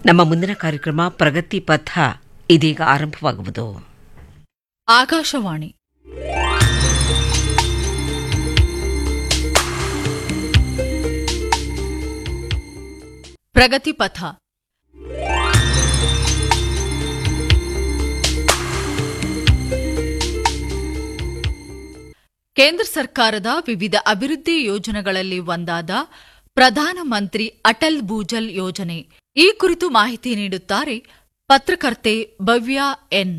ನಮ್ಮ ಮುಂದಿನ ಕಾರ್ಯಕ್ರಮ ಪ್ರಗತಿ ಪಥ ಇದೀಗ ಆರಂಭವಾಗುವುದು ಆಕಾಶವಾಣಿ ಪ್ರಗತಿ ಪಥ ಕೇಂದ್ರ ಸರ್ಕಾರದ ವಿವಿಧ ಅಭಿವೃದ್ಧಿ ಯೋಜನೆಗಳಲ್ಲಿ ಒಂದಾದ ಪ್ರಧಾನಮಂತ್ರಿ ಅಟಲ್ ಭೂಜಲ್ ಯೋಜನೆ ಈ ಕುರಿತು ಮಾಹಿತಿ ನೀಡುತ್ತಾರೆ ಪತ್ರಕರ್ತೆ ಭವ್ಯ ಎನ್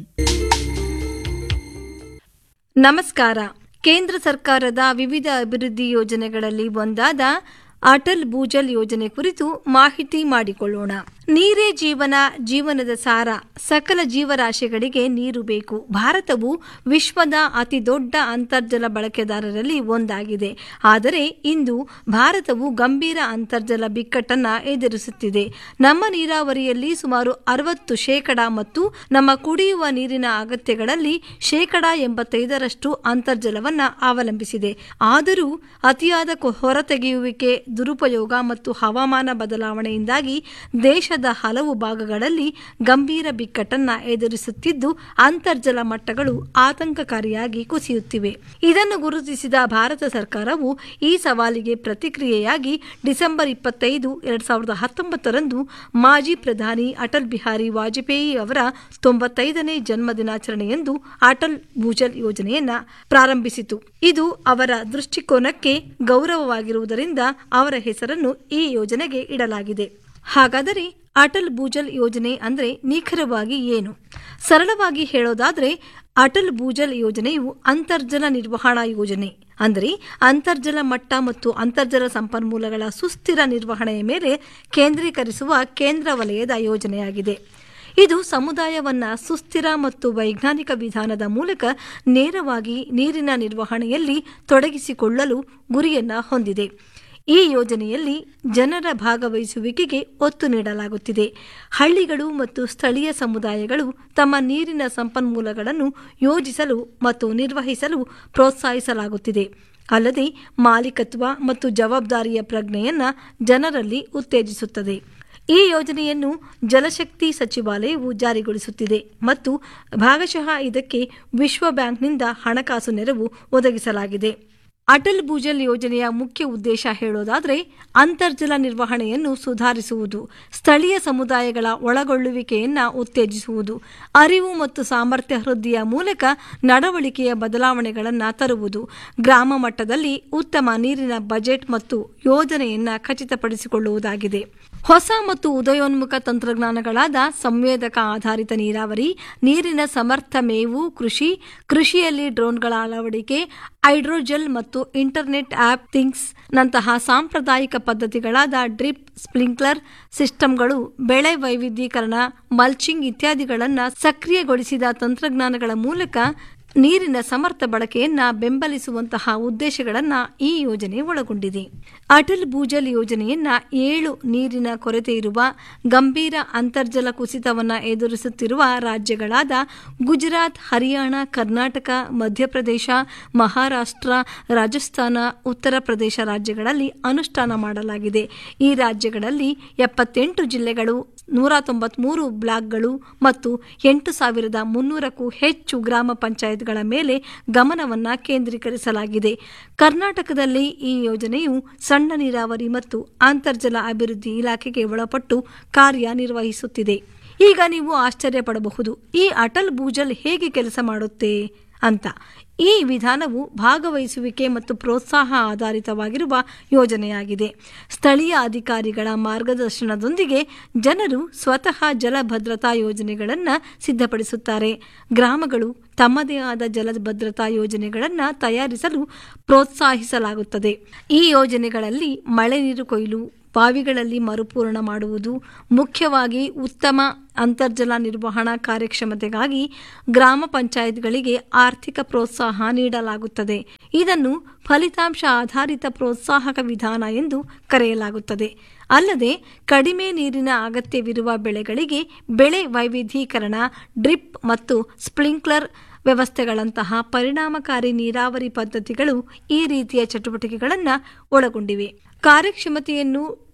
ನಮಸ್ಕಾರ ಕೇಂದ್ರ ಸರ್ಕಾರದ ವಿವಿಧ ಅಭಿವೃದ್ಧಿ ಯೋಜನೆಗಳಲ್ಲಿ ಒಂದಾದ ಅಟಲ್ ಭೂಜಲ್ ಯೋಜನೆ ಕುರಿತು ಮಾಹಿತಿ ಮಾಡಿಕೊಳ್ಳೋಣ ನೀರೇ ಜೀವನ ಜೀವನದ ಸಾರ ಸಕಲ ಜೀವರಾಶಿಗಳಿಗೆ ನೀರು ಬೇಕು ಭಾರತವು ವಿಶ್ವದ ಅತಿ ದೊಡ್ಡ ಅಂತರ್ಜಲ ಬಳಕೆದಾರರಲ್ಲಿ ಒಂದಾಗಿದೆ ಆದರೆ ಇಂದು ಭಾರತವು ಗಂಭೀರ ಅಂತರ್ಜಲ ಬಿಕ್ಕಟ್ಟನ್ನ ಎದುರಿಸುತ್ತಿದೆ ನಮ್ಮ ನೀರಾವರಿಯಲ್ಲಿ ಸುಮಾರು ಅರವತ್ತು ಶೇಕಡ ಮತ್ತು ನಮ್ಮ ಕುಡಿಯುವ ನೀರಿನ ಅಗತ್ಯಗಳಲ್ಲಿ ಶೇಕಡ ಎಂಬತ್ತೈದರಷ್ಟು ಅಂತರ್ಜಲವನ್ನ ಅವಲಂಬಿಸಿದೆ ಆದರೂ ಅತಿಯಾದ ಕೊ- ಹೊರತೆಗೆಯುವಿಕೆ ದುರುಪಯೋಗ ಮತ್ತು ಹವಾಮಾನ ಬದಲಾವಣೆಯಿಂದಾಗಿ ದೇಶದ ಹಲವು ಭಾಗಗಳಲ್ಲಿ ಗಂಭೀರ ಬಿಕ್ಕಟ್ಟನ್ನ ಎದುರಿಸುತ್ತಿದ್ದು ಅಂತರ್ಜಲ ಮಟ್ಟಗಳು ಆತಂಕಕಾರಿಯಾಗಿ ಕುಸಿಯುತ್ತಿವೆ ಇದನ್ನು ಗುರುತಿಸಿದ ಭಾರತ ಸರ್ಕಾರವು ಈ ಸವಾಲಿಗೆ ಪ್ರತಿಕ್ರಿಯೆಯಾಗಿ ಡಿಸೆಂಬರ್ ಇಪ್ಪತ್ತೈದು ಎರಡ್ ಸಾವಿರದ ಹತ್ತೊಂಬತ್ತರಂದು ಮಾಜಿ ಪ್ರಧಾನಿ ಅಟಲ್ ಬಿಹಾರಿ ವಾಜಪೇಯಿ ಅವರ ತೊಂಬತ್ತೈದನೇ ಜನ್ಮ ದಿನಾಚರಣೆಯಂದು ಅಟಲ್ ಭೂಜಲ್ ಯೋಜನೆಯನ್ನ ಪ್ರಾರಂಭಿಸಿತು ಇದು ಅವರ ದೃಷ್ಟಿಕೋನಕ್ಕೆ ಗೌರವವಾಗಿರುವುದರಿಂದ ಅವರ ಹೆಸರನ್ನು ಈ ಯೋಜನೆಗೆ ಇಡಲಾಗಿದೆ ಹಾಗಾದರೆ ಅಟಲ್ ಭೂಜಲ್ ಯೋಜನೆ ಅಂದ್ರೆ ನಿಖರವಾಗಿ ಏನು ಸರಳವಾಗಿ ಹೇಳೋದಾದ್ರೆ ಅಟಲ್ ಭೂಜಲ್ ಯೋಜನೆಯು ಅಂತರ್ಜಲ ನಿರ್ವಹಣಾ ಯೋಜನೆ ಅಂದರೆ ಅಂತರ್ಜಲ ಮಟ್ಟ ಮತ್ತು ಅಂತರ್ಜಲ ಸಂಪನ್ಮೂಲಗಳ ಸುಸ್ಥಿರ ನಿರ್ವಹಣೆಯ ಮೇಲೆ ಕೇಂದ್ರೀಕರಿಸುವ ಕೇಂದ್ರ ವಲಯದ ಯೋಜನೆಯಾಗಿದೆ ಇದು ಸಮುದಾಯವನ್ನ ಸುಸ್ಥಿರ ಮತ್ತು ವೈಜ್ಞಾನಿಕ ವಿಧಾನದ ಮೂಲಕ ನೇರವಾಗಿ ನೀರಿನ ನಿರ್ವಹಣೆಯಲ್ಲಿ ತೊಡಗಿಸಿಕೊಳ್ಳಲು ಗುರಿಯನ್ನ ಹೊಂದಿದೆ ಈ ಯೋಜನೆಯಲ್ಲಿ ಜನರ ಭಾಗವಹಿಸುವಿಕೆಗೆ ಒತ್ತು ನೀಡಲಾಗುತ್ತಿದೆ ಹಳ್ಳಿಗಳು ಮತ್ತು ಸ್ಥಳೀಯ ಸಮುದಾಯಗಳು ತಮ್ಮ ನೀರಿನ ಸಂಪನ್ಮೂಲಗಳನ್ನು ಯೋಜಿಸಲು ಮತ್ತು ನಿರ್ವಹಿಸಲು ಪ್ರೋತ್ಸಾಹಿಸಲಾಗುತ್ತಿದೆ ಅಲ್ಲದೆ ಮಾಲೀಕತ್ವ ಮತ್ತು ಜವಾಬ್ದಾರಿಯ ಪ್ರಜ್ಞೆಯನ್ನ ಜನರಲ್ಲಿ ಉತ್ತೇಜಿಸುತ್ತದೆ ಈ ಯೋಜನೆಯನ್ನು ಜಲಶಕ್ತಿ ಸಚಿವಾಲಯವು ಜಾರಿಗೊಳಿಸುತ್ತಿದೆ ಮತ್ತು ಭಾಗಶಃ ಇದಕ್ಕೆ ವಿಶ್ವ ಬ್ಯಾಂಕ್ನಿಂದ ಹಣಕಾಸು ನೆರವು ಒದಗಿಸಲಾಗಿದೆ ಅಟಲ್ ಭೂಜಲ್ ಯೋಜನೆಯ ಮುಖ್ಯ ಉದ್ದೇಶ ಹೇಳೋದಾದರೆ ಅಂತರ್ಜಲ ನಿರ್ವಹಣೆಯನ್ನು ಸುಧಾರಿಸುವುದು ಸ್ಥಳೀಯ ಸಮುದಾಯಗಳ ಒಳಗೊಳ್ಳುವಿಕೆಯನ್ನ ಉತ್ತೇಜಿಸುವುದು ಅರಿವು ಮತ್ತು ಸಾಮರ್ಥ್ಯ ವೃದ್ಧಿಯ ಮೂಲಕ ನಡವಳಿಕೆಯ ಬದಲಾವಣೆಗಳನ್ನು ತರುವುದು ಗ್ರಾಮ ಮಟ್ಟದಲ್ಲಿ ಉತ್ತಮ ನೀರಿನ ಬಜೆಟ್ ಮತ್ತು ಯೋಜನೆಯನ್ನ ಖಚಿತಪಡಿಸಿಕೊಳ್ಳುವುದಾಗಿದೆ ಹೊಸ ಮತ್ತು ಉದಯೋನ್ಮುಖ ತಂತ್ರಜ್ಞಾನಗಳಾದ ಸಂವೇದಕ ಆಧಾರಿತ ನೀರಾವರಿ ನೀರಿನ ಸಮರ್ಥ ಮೇವು ಕೃಷಿ ಕೃಷಿಯಲ್ಲಿ ಡ್ರೋನ್ಗಳ ಅಳವಡಿಕೆ ಹೈಡ್ರೋಜೆಲ್ ಮತ್ತು ಇಂಟರ್ನೆಟ್ ಆಪ್ ಥಿಂಗ್ಸ್ ನಂತಹ ಸಾಂಪ್ರದಾಯಿಕ ಪದ್ಧತಿಗಳಾದ ಡ್ರಿಪ್ ಸ್ಪ್ರಿಂಕ್ಲರ್ ಸಿಸ್ಟಮ್ಗಳು ಬೆಳೆ ವೈವಿಧ್ಯೀಕರಣ ಮಲ್ಚಿಂಗ್ ಇತ್ಯಾದಿಗಳನ್ನು ಸಕ್ರಿಯಗೊಳಿಸಿದ ತಂತ್ರಜ್ಞಾನಗಳ ಮೂಲಕ ನೀರಿನ ಸಮರ್ಥ ಬಳಕೆಯನ್ನ ಬೆಂಬಲಿಸುವಂತಹ ಉದ್ದೇಶಗಳನ್ನು ಈ ಯೋಜನೆ ಒಳಗೊಂಡಿದೆ ಅಟಲ್ ಭೂಜಲ್ ಯೋಜನೆಯನ್ನ ಏಳು ನೀರಿನ ಕೊರತೆ ಇರುವ ಗಂಭೀರ ಅಂತರ್ಜಲ ಕುಸಿತವನ್ನ ಎದುರಿಸುತ್ತಿರುವ ರಾಜ್ಯಗಳಾದ ಗುಜರಾತ್ ಹರಿಯಾಣ ಕರ್ನಾಟಕ ಮಧ್ಯಪ್ರದೇಶ ಮಹಾರಾಷ್ಟ್ರ ರಾಜಸ್ಥಾನ ಉತ್ತರ ಪ್ರದೇಶ ರಾಜ್ಯಗಳಲ್ಲಿ ಅನುಷ್ಠಾನ ಮಾಡಲಾಗಿದೆ ಈ ರಾಜ್ಯಗಳಲ್ಲಿ ಎಪ್ಪತ್ತೆಂಟು ಜಿಲ್ಲೆಗಳು ನೂರ ತೊಂಬತ್ಮೂರು ಬ್ಲಾಕ್ಗಳು ಮತ್ತು ಎಂಟು ಸಾವಿರದ ಮುನ್ನೂರಕ್ಕೂ ಹೆಚ್ಚು ಗ್ರಾಮ ಪಂಚಾಯತ್ಗಳ ಮೇಲೆ ಗಮನವನ್ನ ಕೇಂದ್ರೀಕರಿಸಲಾಗಿದೆ ಕರ್ನಾಟಕದಲ್ಲಿ ಈ ಯೋಜನೆಯು ಸಣ್ಣ ನೀರಾವರಿ ಮತ್ತು ಅಂತರ್ಜಲ ಅಭಿವೃದ್ಧಿ ಇಲಾಖೆಗೆ ಒಳಪಟ್ಟು ಕಾರ್ಯನಿರ್ವಹಿಸುತ್ತಿದೆ ಈಗ ನೀವು ಆಶ್ಚರ್ಯ ಪಡಬಹುದು ಈ ಅಟಲ್ ಭೂಜಲ್ ಹೇಗೆ ಕೆಲಸ ಮಾಡುತ್ತೆ ಅಂತ ಈ ವಿಧಾನವು ಭಾಗವಹಿಸುವಿಕೆ ಮತ್ತು ಪ್ರೋತ್ಸಾಹ ಆಧಾರಿತವಾಗಿರುವ ಯೋಜನೆಯಾಗಿದೆ ಸ್ಥಳೀಯ ಅಧಿಕಾರಿಗಳ ಮಾರ್ಗದರ್ಶನದೊಂದಿಗೆ ಜನರು ಸ್ವತಃ ಜಲ ಭದ್ರತಾ ಯೋಜನೆಗಳನ್ನು ಸಿದ್ಧಪಡಿಸುತ್ತಾರೆ ಗ್ರಾಮಗಳು ತಮ್ಮದೇ ಆದ ಜಲ ಭದ್ರತಾ ಯೋಜನೆಗಳನ್ನು ತಯಾರಿಸಲು ಪ್ರೋತ್ಸಾಹಿಸಲಾಗುತ್ತದೆ ಈ ಯೋಜನೆಗಳಲ್ಲಿ ಮಳೆ ನೀರು ಕೊಯ್ಲು ಬಾವಿಗಳಲ್ಲಿ ಮರುಪೂರಣ ಮಾಡುವುದು ಮುಖ್ಯವಾಗಿ ಉತ್ತಮ ಅಂತರ್ಜಲ ನಿರ್ವಹಣಾ ಕಾರ್ಯಕ್ಷಮತೆಗಾಗಿ ಗ್ರಾಮ ಪಂಚಾಯತ್ಗಳಿಗೆ ಆರ್ಥಿಕ ಪ್ರೋತ್ಸಾಹ ನೀಡಲಾಗುತ್ತದೆ ಇದನ್ನು ಫಲಿತಾಂಶ ಆಧಾರಿತ ಪ್ರೋತ್ಸಾಹಕ ವಿಧಾನ ಎಂದು ಕರೆಯಲಾಗುತ್ತದೆ ಅಲ್ಲದೆ ಕಡಿಮೆ ನೀರಿನ ಅಗತ್ಯವಿರುವ ಬೆಳೆಗಳಿಗೆ ಬೆಳೆ ವೈವಿಧ್ಯೀಕರಣ ಡ್ರಿಪ್ ಮತ್ತು ಸ್ಪ್ರಿಂಕ್ಲರ್ ವ್ಯವಸ್ಥೆಗಳಂತಹ ಪರಿಣಾಮಕಾರಿ ನೀರಾವರಿ ಪದ್ಧತಿಗಳು ಈ ರೀತಿಯ ಚಟುವಟಿಕೆಗಳನ್ನು ಒಳಗೊಂಡಿವೆ ಕಾರ್ಯಕ್ಷಮತೆಯನ್ನು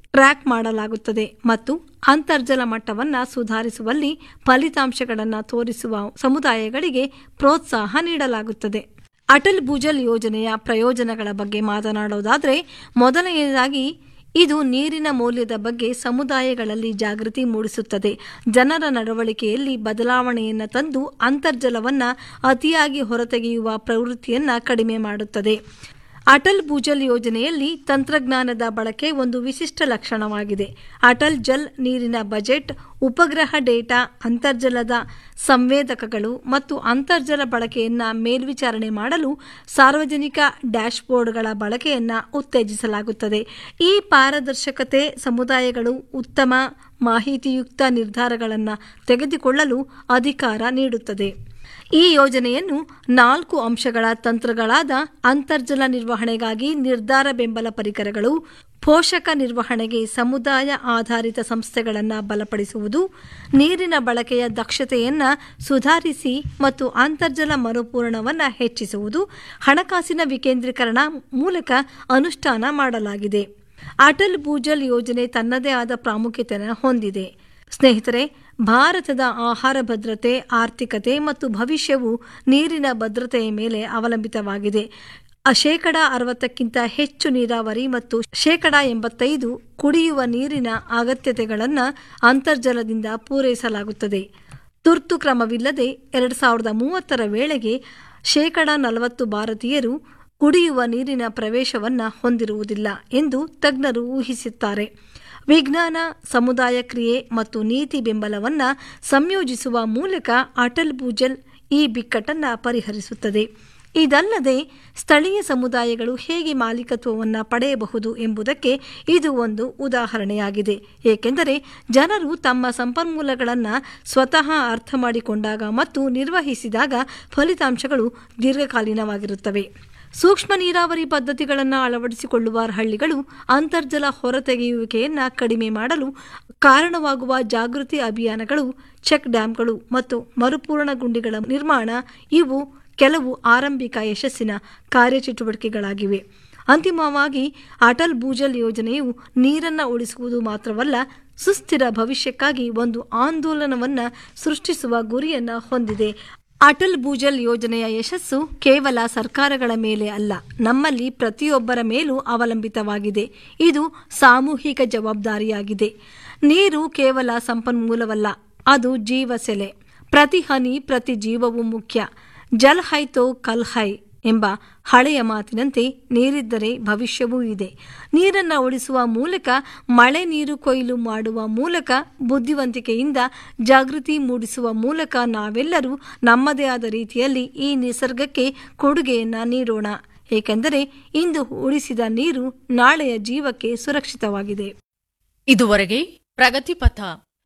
ಟ್ರ್ಯಾಕ್ ಮಾಡಲಾಗುತ್ತದೆ ಮತ್ತು ಅಂತರ್ಜಲ ಮಟ್ಟವನ್ನು ಸುಧಾರಿಸುವಲ್ಲಿ ಫಲಿತಾಂಶಗಳನ್ನು ತೋರಿಸುವ ಸಮುದಾಯಗಳಿಗೆ ಪ್ರೋತ್ಸಾಹ ನೀಡಲಾಗುತ್ತದೆ ಅಟಲ್ ಭೂಜಲ್ ಯೋಜನೆಯ ಪ್ರಯೋಜನಗಳ ಬಗ್ಗೆ ಮಾತನಾಡೋದಾದರೆ ಮೊದಲನೆಯದಾಗಿ ಇದು ನೀರಿನ ಮೌಲ್ಯದ ಬಗ್ಗೆ ಸಮುದಾಯಗಳಲ್ಲಿ ಜಾಗೃತಿ ಮೂಡಿಸುತ್ತದೆ ಜನರ ನಡವಳಿಕೆಯಲ್ಲಿ ಬದಲಾವಣೆಯನ್ನು ತಂದು ಅಂತರ್ಜಲವನ್ನು ಅತಿಯಾಗಿ ಹೊರತೆಗೆಯುವ ಪ್ರವೃತ್ತಿಯನ್ನು ಕಡಿಮೆ ಮಾಡುತ್ತದೆ ಅಟಲ್ ಭೂಜಲ್ ಯೋಜನೆಯಲ್ಲಿ ತಂತ್ರಜ್ಞಾನದ ಬಳಕೆ ಒಂದು ವಿಶಿಷ್ಟ ಲಕ್ಷಣವಾಗಿದೆ ಅಟಲ್ ಜಲ್ ನೀರಿನ ಬಜೆಟ್ ಉಪಗ್ರಹ ಡೇಟಾ ಅಂತರ್ಜಲದ ಸಂವೇದಕಗಳು ಮತ್ತು ಅಂತರ್ಜಲ ಬಳಕೆಯನ್ನು ಮೇಲ್ವಿಚಾರಣೆ ಮಾಡಲು ಸಾರ್ವಜನಿಕ ಡ್ಯಾಶ್ಬೋರ್ಡ್ಗಳ ಬಳಕೆಯನ್ನು ಉತ್ತೇಜಿಸಲಾಗುತ್ತದೆ ಈ ಪಾರದರ್ಶಕತೆ ಸಮುದಾಯಗಳು ಉತ್ತಮ ಮಾಹಿತಿಯುಕ್ತ ನಿರ್ಧಾರಗಳನ್ನು ತೆಗೆದುಕೊಳ್ಳಲು ಅಧಿಕಾರ ನೀಡುತ್ತದೆ ಈ ಯೋಜನೆಯನ್ನು ನಾಲ್ಕು ಅಂಶಗಳ ತಂತ್ರಗಳಾದ ಅಂತರ್ಜಲ ನಿರ್ವಹಣೆಗಾಗಿ ನಿರ್ಧಾರ ಬೆಂಬಲ ಪರಿಕರಗಳು ಪೋಷಕ ನಿರ್ವಹಣೆಗೆ ಸಮುದಾಯ ಆಧಾರಿತ ಸಂಸ್ಥೆಗಳನ್ನು ಬಲಪಡಿಸುವುದು ನೀರಿನ ಬಳಕೆಯ ದಕ್ಷತೆಯನ್ನು ಸುಧಾರಿಸಿ ಮತ್ತು ಅಂತರ್ಜಲ ಮರುಪೂರಣವನ್ನು ಹೆಚ್ಚಿಸುವುದು ಹಣಕಾಸಿನ ವಿಕೇಂದ್ರೀಕರಣ ಮೂಲಕ ಅನುಷ್ಠಾನ ಮಾಡಲಾಗಿದೆ ಅಟಲ್ ಭೂಜಲ್ ಯೋಜನೆ ತನ್ನದೇ ಆದ ಪ್ರಾಮುಖ್ಯತೆಯನ್ನು ಹೊಂದಿದೆ ಸ್ನೇಹಿತರೆ ಭಾರತದ ಆಹಾರ ಭದ್ರತೆ ಆರ್ಥಿಕತೆ ಮತ್ತು ಭವಿಷ್ಯವು ನೀರಿನ ಭದ್ರತೆಯ ಮೇಲೆ ಅವಲಂಬಿತವಾಗಿದೆ ಶೇಕಡ ಅರವತ್ತಕ್ಕಿಂತ ಹೆಚ್ಚು ನೀರಾವರಿ ಮತ್ತು ಶೇಕಡ ಎಂಬತ್ತೈದು ಕುಡಿಯುವ ನೀರಿನ ಅಗತ್ಯತೆಗಳನ್ನು ಅಂತರ್ಜಲದಿಂದ ಪೂರೈಸಲಾಗುತ್ತದೆ ತುರ್ತು ಕ್ರಮವಿಲ್ಲದೆ ಎರಡು ಸಾವಿರದ ಮೂವತ್ತರ ವೇಳೆಗೆ ಶೇಕಡ ನಲವತ್ತು ಭಾರತೀಯರು ಕುಡಿಯುವ ನೀರಿನ ಪ್ರವೇಶವನ್ನು ಹೊಂದಿರುವುದಿಲ್ಲ ಎಂದು ತಜ್ಞರು ಊಹಿಸುತ್ತಾರೆ ವಿಜ್ಞಾನ ಸಮುದಾಯ ಕ್ರಿಯೆ ಮತ್ತು ನೀತಿ ಬೆಂಬಲವನ್ನು ಸಂಯೋಜಿಸುವ ಮೂಲಕ ಅಟಲ್ ಭೂಜಲ್ ಈ ಬಿಕ್ಕಟ್ಟನ್ನು ಪರಿಹರಿಸುತ್ತದೆ ಇದಲ್ಲದೆ ಸ್ಥಳೀಯ ಸಮುದಾಯಗಳು ಹೇಗೆ ಮಾಲೀಕತ್ವವನ್ನು ಪಡೆಯಬಹುದು ಎಂಬುದಕ್ಕೆ ಇದು ಒಂದು ಉದಾಹರಣೆಯಾಗಿದೆ ಏಕೆಂದರೆ ಜನರು ತಮ್ಮ ಸಂಪನ್ಮೂಲಗಳನ್ನು ಸ್ವತಃ ಅರ್ಥ ಮಾಡಿಕೊಂಡಾಗ ಮತ್ತು ನಿರ್ವಹಿಸಿದಾಗ ಫಲಿತಾಂಶಗಳು ದೀರ್ಘಕಾಲೀನವಾಗಿರುತ್ತವೆ ಸೂಕ್ಷ್ಮ ನೀರಾವರಿ ಪದ್ಧತಿಗಳನ್ನು ಅಳವಡಿಸಿಕೊಳ್ಳುವ ಹಳ್ಳಿಗಳು ಅಂತರ್ಜಲ ಹೊರತೆಗೆಯುವಿಕೆಯನ್ನು ಕಡಿಮೆ ಮಾಡಲು ಕಾರಣವಾಗುವ ಜಾಗೃತಿ ಅಭಿಯಾನಗಳು ಚೆಕ್ ಡ್ಯಾಂಗಳು ಮತ್ತು ಮರುಪೂರಣ ಗುಂಡಿಗಳ ನಿರ್ಮಾಣ ಇವು ಕೆಲವು ಆರಂಭಿಕ ಯಶಸ್ಸಿನ ಕಾರ್ಯಚಟುವಟಿಕೆಗಳಾಗಿವೆ ಅಂತಿಮವಾಗಿ ಅಟಲ್ ಭೂಜಲ್ ಯೋಜನೆಯು ನೀರನ್ನು ಉಳಿಸುವುದು ಮಾತ್ರವಲ್ಲ ಸುಸ್ಥಿರ ಭವಿಷ್ಯಕ್ಕಾಗಿ ಒಂದು ಆಂದೋಲನವನ್ನು ಸೃಷ್ಟಿಸುವ ಗುರಿಯನ್ನು ಹೊಂದಿದೆ ಅಟಲ್ ಭೂಜಲ್ ಯೋಜನೆಯ ಯಶಸ್ಸು ಕೇವಲ ಸರ್ಕಾರಗಳ ಮೇಲೆ ಅಲ್ಲ ನಮ್ಮಲ್ಲಿ ಪ್ರತಿಯೊಬ್ಬರ ಮೇಲೂ ಅವಲಂಬಿತವಾಗಿದೆ ಇದು ಸಾಮೂಹಿಕ ಜವಾಬ್ದಾರಿಯಾಗಿದೆ ನೀರು ಕೇವಲ ಸಂಪನ್ಮೂಲವಲ್ಲ ಅದು ಜೀವಸೆಲೆ ಪ್ರತಿ ಹನಿ ಪ್ರತಿ ಜೀವವು ಮುಖ್ಯ ಜಲ್ ಹೈ ತೋ ಕಲ್ ಹೈ ಎಂಬ ಹಳೆಯ ಮಾತಿನಂತೆ ನೀರಿದ್ದರೆ ಭವಿಷ್ಯವೂ ಇದೆ ನೀರನ್ನು ಉಳಿಸುವ ಮೂಲಕ ಮಳೆ ನೀರು ಕೊಯ್ಲು ಮಾಡುವ ಮೂಲಕ ಬುದ್ಧಿವಂತಿಕೆಯಿಂದ ಜಾಗೃತಿ ಮೂಡಿಸುವ ಮೂಲಕ ನಾವೆಲ್ಲರೂ ನಮ್ಮದೇ ಆದ ರೀತಿಯಲ್ಲಿ ಈ ನಿಸರ್ಗಕ್ಕೆ ಕೊಡುಗೆಯನ್ನು ನೀಡೋಣ ಏಕೆಂದರೆ ಇಂದು ಉಳಿಸಿದ ನೀರು ನಾಳೆಯ ಜೀವಕ್ಕೆ ಸುರಕ್ಷಿತವಾಗಿದೆ ಇದುವರೆಗೆ ಪ್ರಗತಿಪಥ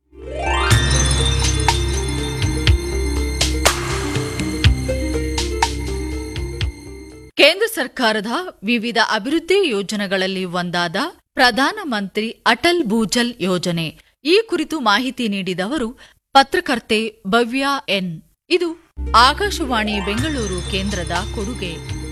ಕೇಂದ್ರ ಸರ್ಕಾರದ ವಿವಿಧ ಅಭಿವೃದ್ಧಿ ಯೋಜನೆಗಳಲ್ಲಿ ಒಂದಾದ ಪ್ರಧಾನಮಂತ್ರಿ ಅಟಲ್ ಭೂಜಲ್ ಯೋಜನೆ ಈ ಕುರಿತು ಮಾಹಿತಿ ನೀಡಿದವರು ಪತ್ರಕರ್ತೆ ಭವ್ಯ ಎನ್ ಇದು ಆಕಾಶವಾಣಿ ಬೆಂಗಳೂರು ಕೇಂದ್ರದ ಕೊಡುಗೆ